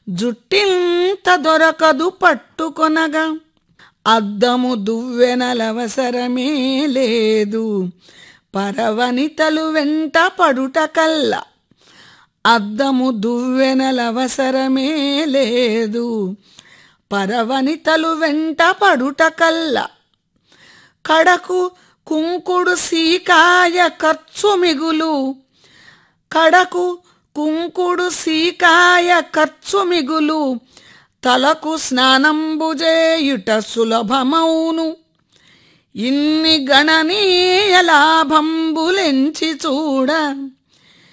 జుట్టింత దొరకదు పట్టుకొనగా అద్దము దువ్వెనలవసరమే లేదు పరవనితలు వెంట పడుట కల్లా అద్దము దువ్వెనలవసరమే లేదు పరవనితలు వెంట పడుట కల్లా కడకు కుంకుడు సీకాయ ఖర్చు మిగులు కడకు కుంకుడు సీకాయ ఖర్చు మిగులు తలకు స్నానంబు చేయుట సులభమౌను ఇన్ని గణనీయ లాభంబులెంచి చూడ